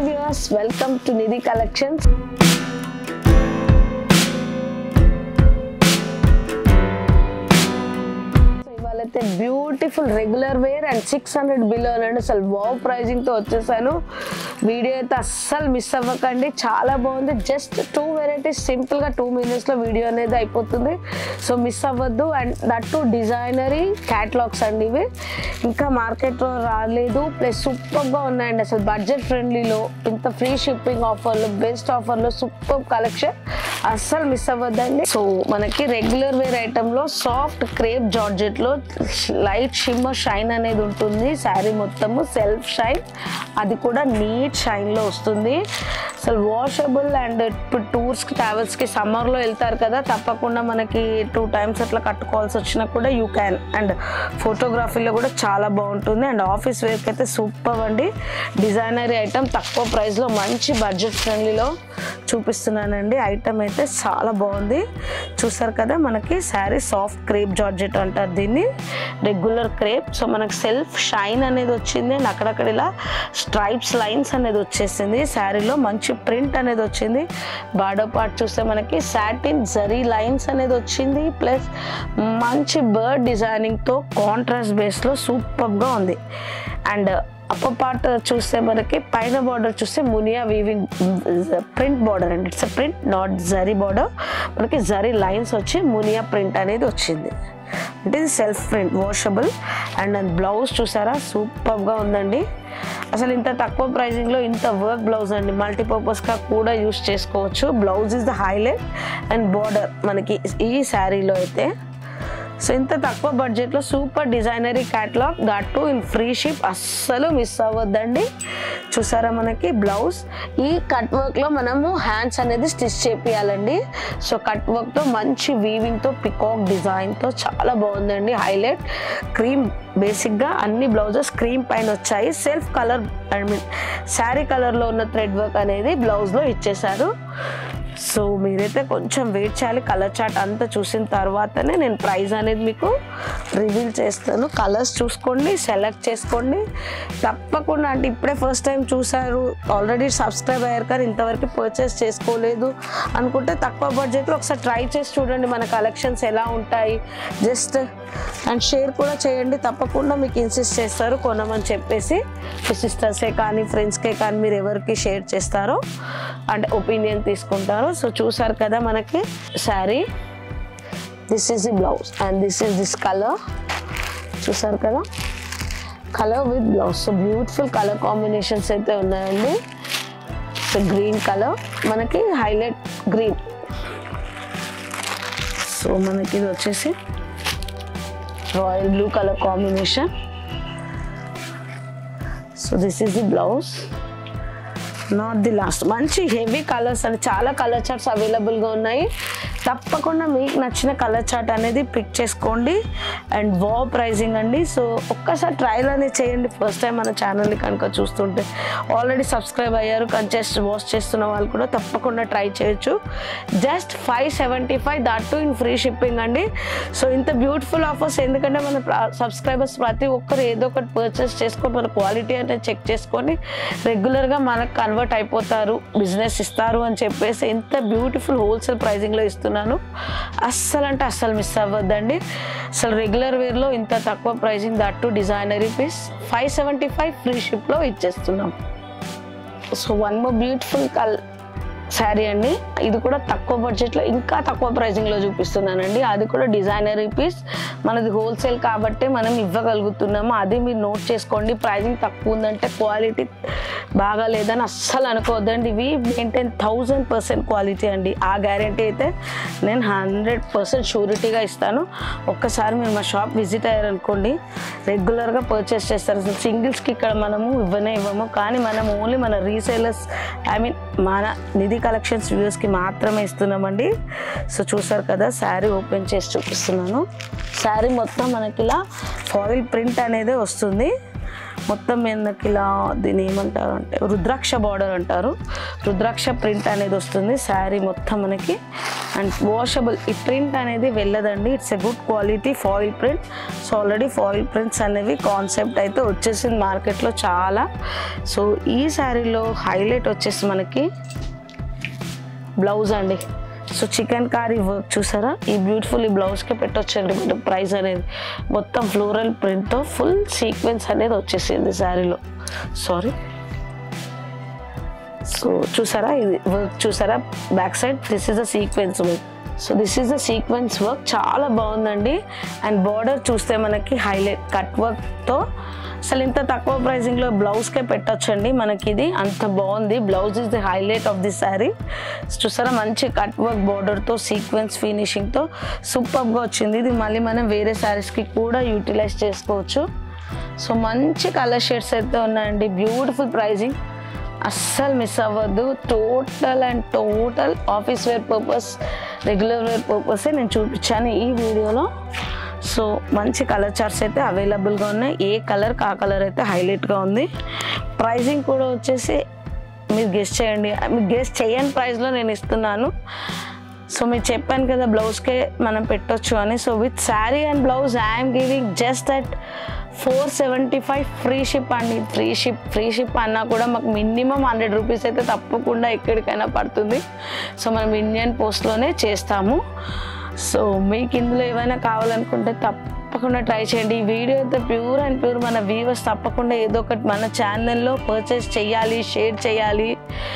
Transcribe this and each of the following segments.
viewers welcome to Nidhi collections ఇవాళైతే beautiful regular wear and six hundred below అండి అసలు wow pricing తో వచ్చేసాను వీడియో అయితే అస్సలు మిస్ అవ్వకండి చాలా బాగుంది జస్ట్ టూ వెరైటీస్ సింపుల్ గా టూ మినిట్స్ లో వీడియో అనేది అయిపోతుంది సో మిస్ అవ్వద్దు and that too designery catalogues అండి ఇవి ఇంకా మార్కెట్లో రాలేదు ప్లస్ సూపర్ గా ఉన్నాయండి అసలు బడ్జెట్ ఫ్రెండ్లీలో ఇంత ఫ్రీ షిప్పింగ్ ఆఫర్లు బెస్ట్ ఆఫర్లు సూపర్ కలెక్షన్ అస్సలు మిస్ అవ్వద్దండి సో మనకి రెగ్యులర్ వేర్ ఐటమ్ లో సాఫ్ట్ క్రేప్ జార్జెట్ లో లైట్ షిమ్మర్ షైన్ అనేది ఉంటుంది శారీ మొత్తము సెల్ఫ్ షైన్ అది కూడా నీట్ షైన్ లో వస్తుంది అసలు వాషబుల్ అండ్ ఇప్పుడు టూర్స్ కి ట్రావెల్స్ కి సమ్మర్ లో వెళ్తారు కదా తప్పకుండా మనకి టూ టైమ్స్ అట్లా కట్టుకోవాల్సి వచ్చినా కూడా యూ క్యాన్ అండ్ ఫోటోగ్రఫీలో కూడా చాలా బాగుంటుంది అండ్ ఆఫీస్ వేర్కి అయితే సూపర్ అండి డిజైనరీ ఐటమ్ తక్కువ ప్రైస్ లో మంచి బడ్జెట్ ఫ్రెండ్లీలో చూపిస్తున్నానండి ఐటమ్ అయితే చాలా బాగుంది చూసారు కదా మనకి శారీ సాఫ్ట్ క్రేప్ జార్జెట్ అంటారు దీన్ని రెగ్యులర్ క్రేప్ సో మనకి సెల్ఫ్ షైన్ అనేది వచ్చింది అండ్ అక్కడక్కడ ఇలా స్ట్రైప్స్ లైన్స్ అనేది వచ్చేసింది శారీలో మంచి ప్రింట్ అనేది వచ్చింది బార్డర్ పార్ట్ చూస్తే మనకి సాటిన్ జరీ లైన్స్ అనేది వచ్చింది ప్లస్ మంచి బర్డ్ డిజైనింగ్తో కాంట్రాస్ట్ బేస్లో సూపర్గా ఉంది అండ్ అప్పర్ పార్ట్ చూస్తే మనకి పైన బార్డర్ చూస్తే మునియా వీవింగ్ ప్రింట్ బార్డర్ అండి it's print not zari border మనకి జరీ లైన్స్ వచ్చి మునియా ప్రింట్ అనేది వచ్చింది అంటే ఇది self print washable and blouse చూసారా సూపర్గా ఉందండి అసలు ఇంత తక్కువ ప్రైజింగ్లో ఇంత వర్క్ బ్లౌజ్ అండి మల్టీపర్పస్గా కూడా యూస్ చేసుకోవచ్చు blouse is the highlight and border మనకి ఈ శారీలో అయితే సో ఇంత తక్కువ బడ్జెట్లో super designery catalogue that too in free ship అస్సలు మిస్ అవ్వద్దండి చూసారా మనకి బ్లౌజ్ ఈ కట్ వర్క్లో మనము హ్యాండ్స్ అనేది స్టిచ్ చేపియాలండి సో కట్ వర్క్తో మంచి వీవింగ్తో పికాక్ డిజైన్తో చాలా బాగుందండి హైలైట్ క్రీమ్ బేసిక్గా అన్ని బ్లౌజెస్ క్రీమ్ పైన వచ్చాయి self colour I mean sari కలర్లో ఉన్న థ్రెడ్ వర్క్ అనేది బ్లౌజ్లో ఇచ్చేసారు సో మీరైతే కొంచెం వెయిట్ చేయాలి కలర్ చార్ట్ అంతా చూసిన తర్వాతనే నేను ప్రైస్ అనేది మీకు రివీల్ చేస్తాను కలర్స్ చూసుకోండి సెలెక్ట్ చేసుకోండి తప్పకుండా అంటే ఇప్పుడే ఫస్ట్ టైం చూసారు ఆల్రెడీ సబ్స్క్రైబ్ అయ్యారు కానీ ఇంతవరకు పర్చేస్ చేసుకోలేదు అనుకుంటే తక్కువ బడ్జెట్లో ఒకసారి ట్రై చేసి చూడండి మన కలెక్షన్స్ ఎలా ఉంటాయి జస్ట్ అండ్ షేర్ కూడా చేయండి తప్పకుండా మీకు ఇన్సిస్ట్ చేస్తారు కొనమని చెప్పేసి మీ సిస్టర్సే కానీ ఫ్రెండ్స్కే కానీ మీరు ఎవరికి షేర్ చేస్తారో అంటే ఒపీనియన్ తీసుకుంటారో సో చూసారు కదా మనకి sari this is the blouse and this is this colour చూసారు కదా colour with blouse so beautiful colour combinations అయితే ఉన్నాయండి సో గ్రీన్ కలర్ మనకి హైలైట్ గ్రీన్ సో మనకి ఇది వచ్చేసి royal blue colour combination so this is the blouse not the last మంచి heavy colours అని చాలా కలర్ చార్ట్స్ అవైలబుల్గా ఉన్నాయి తప్పకుండా మీకు నచ్చిన కలర్ చార్ట్ అనేది పిక్ చేసుకోండి అండ్ వా ప్రైజింగ్ అండి సో ఒక్కసారి ట్రయల్ అనేది చేయండి ఫస్ట్ టైం మన ఛానల్ని కనుక చూస్తుంటే ఆల్రెడీ సబ్స్క్రైబ్ అయ్యారు కానీ జస్ట్ వాచ్ చేస్తున్న వాళ్ళు కూడా తప్పకుండా ట్రై చేయొచ్చు just five seventy five that too in free shipping అండి సో ఇంత బ్యూటిఫుల్ ఆఫర్స్ ఎందుకంటే మన సబ్స్క్రైబర్స్ ప్రతి ఒక్కరు ఏదో ఒకటి పర్చేస్ చేసుకొని మన క్వాలిటీ అనేది చెక్ చేసుకొని రెగ్యులర్గా మనకు కన్వర్ట్ అయిపోతారు బిజినెస్ ఇస్తారు అని చెప్పేసి ఇంత బ్యూటిఫుల్ హోల్సేల్ ప్రైజింగ్లో ఇస్తున్నాను అస్సలు అంటే అస్సలు మిస్ అవ్వద్దండి అసలు రెగ్యులర్ వేర్లో ఇంత తక్కువ pricing that too designery piece five seventy five free షిప్లో ఇచ్చేస్తున్నాం సో వన్ మోర్ బ్యూటిఫుల్ కల్ శారీ అండి ఇది కూడా తక్కువ బడ్జెట్లో ఇంకా తక్కువ ప్రైజింగ్లో చూపిస్తున్నానండి అది కూడా డిజైనరీ పీస్ మనది హోల్సేల్ కాబట్టి మనం ఇవ్వగలుగుతున్నాము అది మీరు నోట్ చేసుకోండి ప్రైజింగ్ తక్కువ ఉందంటే క్వాలిటీ బాగా లేదని అస్సలు అనుకోవద్దండి ఇవి మెయింటైన్ థౌజండ్ పర్సెంట్ క్వాలిటీ అండి ఆ గ్యారంటీ అయితే నేను హండ్రెడ్ పర్సెంట్ షూరిటీగా ఇస్తాను ఒక్కసారి మీరు మా షాప్ విజిట్ అయ్యారనుకోండి రెగ్యులర్గా పర్చేస్ చేస్తారు అసలు సింగిల్స్కి ఇక్కడ మనము ఇవ్వనే ఇవ్వము కానీ మనం ఓన్లీ మన రీసేలర్స్ ఐ మీన్ మన నిధి కలెక్షన్స్ వ్యూస్కి మాత్రమే ఇస్తున్నామండి సో చూసారు కదా శారీ ఓపెన్ చేసి చూపిస్తున్నాను శారీ మొత్తం మనకి ఇలా ఫాయిల్ ప్రింట్ అనేది వస్తుంది మొత్తం మీదకి ఇలా దీన్ని ఏమంటారు అంటే రుద్రాక్ష బార్డర్ అంటారు రుద్రాక్ష ప్రింట్ అనేది వస్తుంది శారీ మొత్తం మనకి అండ్ వాషబుల్ ఈ ప్రింట్ అనేది వెళ్ళదండి it's a good quality foil print so already foil prints అనేవి కాన్సెప్ట్ అయితే వచ్చేసింది మార్కెట్లో చాలా సో ఈ శారీలో హైలైట్ వచ్చేసి మనకి బ్లౌజ్ అండి సో చికెన్ కారీ వర్క్ చూసారా ఈ బ్యూటిఫుల్ ఈ బ్లౌజ్కి పెట్టొచ్చండి మీరు ప్రైస్ అనేది మొత్తం ఫ్లోరల్ ప్రింట్తో ఫుల్ సీక్వెన్స్ అనేది వచ్చేసింది శారీలో సారీ సో చూసారా ఇది వర్క్ చూసారా back side this is the sequence work so this is the sequence work చాలా బాగుందండి అండ్ బార్డర్ చూస్తే మనకి హైలైట్ కట్ వర్క్తో అసలు ఇంత తక్కువ ప్రైసింగ్లో బ్లౌజ్కే పెట్టొచ్చండి మనకి ఇది అంత బాగుంది blouse is the highlight of the sari చూసారా మంచి కట్ వర్క్ బార్డర్తో సీక్వెన్స్ ఫినిషింగ్తో సూపర్గా వచ్చింది ఇది మళ్ళీ మనం వేరే శారీస్కి కూడా యూటిలైజ్ చేసుకోవచ్చు సో మంచి కలర్ షేడ్స్ అయితే ఉన్నాయండి బ్యూటిఫుల్ ప్రైజింగ్ అస్సలు మిస్ అవ్వద్దు total and total office wear purpose regular wear పర్పసే నేను చూపించాను ఈ వీడియోలో సో మంచి కలర్ చార్ట్స్ అయితే అవైలబుల్గా ఉన్నాయి ఏ కలర్ ఆ కలర్ అయితే హైలైట్గా ఉంది ప్రైజింగ్ కూడా వచ్చేసి మీరు గెస్ట్ చేయండి మీరు గెస్ట్ చేయని ప్రైస్లో నేను ఇస్తున్నాను సో మీరు చెప్పాను కదా బ్లౌజ్కే మనం పెట్టొచ్చు అని so with sari and blouse I'm giving just that four seventy five free ship అండి ఫ్రీ షిప్ ఫ్రీ షిప్ అన్నా కూడా మాకు మినిమం హండ్రెడ్ రూపీస్ అయితే తప్పకుండా ఎక్కడికైనా పడుతుంది సో మనం ఇండియన్ పోస్ట్లోనే చేస్తాము సో మీకు ఇందులో ఏమైనా కావాలనుకుంటే తప్పకుండా ట్రై చేయండి ఈ వీడియో అయితే ప్యూర్ అండ్ ప్యూర్ మన వ్యూవర్స్ తప్పకుండా ఏదో ఒకటి మన ఛానల్లో పర్చేస్ చేయాలి షేర్ చేయాలి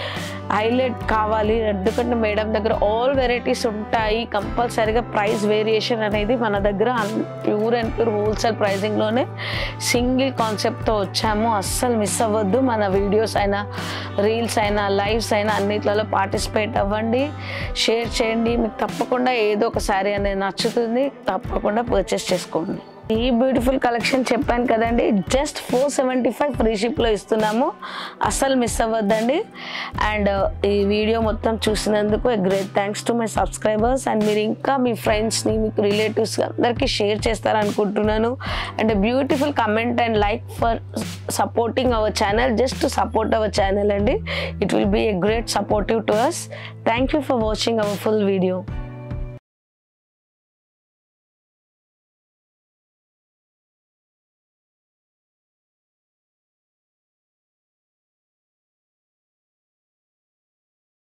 హైలైట్ కావాలి ఎందుకంటే మేడం దగ్గర ఆల్ వెరైటీస్ ఉంటాయి కంపల్సరీగా ప్రైస్ వేరియేషన్ అనేది మన దగ్గర ప్యూర్ అండ్ ప్యూర్ హోల్సేల్ ప్రైజింగ్లోనే సింగిల్ కాన్సెప్ట్తో వచ్చాము అస్సలు మిస్ అవ్వద్దు మన వీడియోస్ అయినా రీల్స్ అయినా లైవ్స్ అయినా అన్నిట్లలో పార్టిసిపేట్ అవ్వండి షేర్ చేయండి మీకు తప్పకుండా ఏదో ఒక శారీ అనేది నచ్చుతుంది తప్పకుండా పర్చేస్ చేసుకోండి ఈ బ్యూటిఫుల్ కలెక్షన్ చెప్పాను కదండి just four seventy five free షిప్లో ఇస్తున్నాము అస్సలు మిస్ అవ్వద్దండి అండ్ ఈ వీడియో మొత్తం చూసినందుకు great thanks to my subscribers and మీరు ఇంకా మీ ఫ్రెండ్స్ని మీకు రిలేటివ్స్ అందరికీ షేర్ చేస్తారనుకుంటున్నాను and beautiful comment and like for supporting our channel just to support our channel అండి it will be a great supportive to us thank you for watching our full video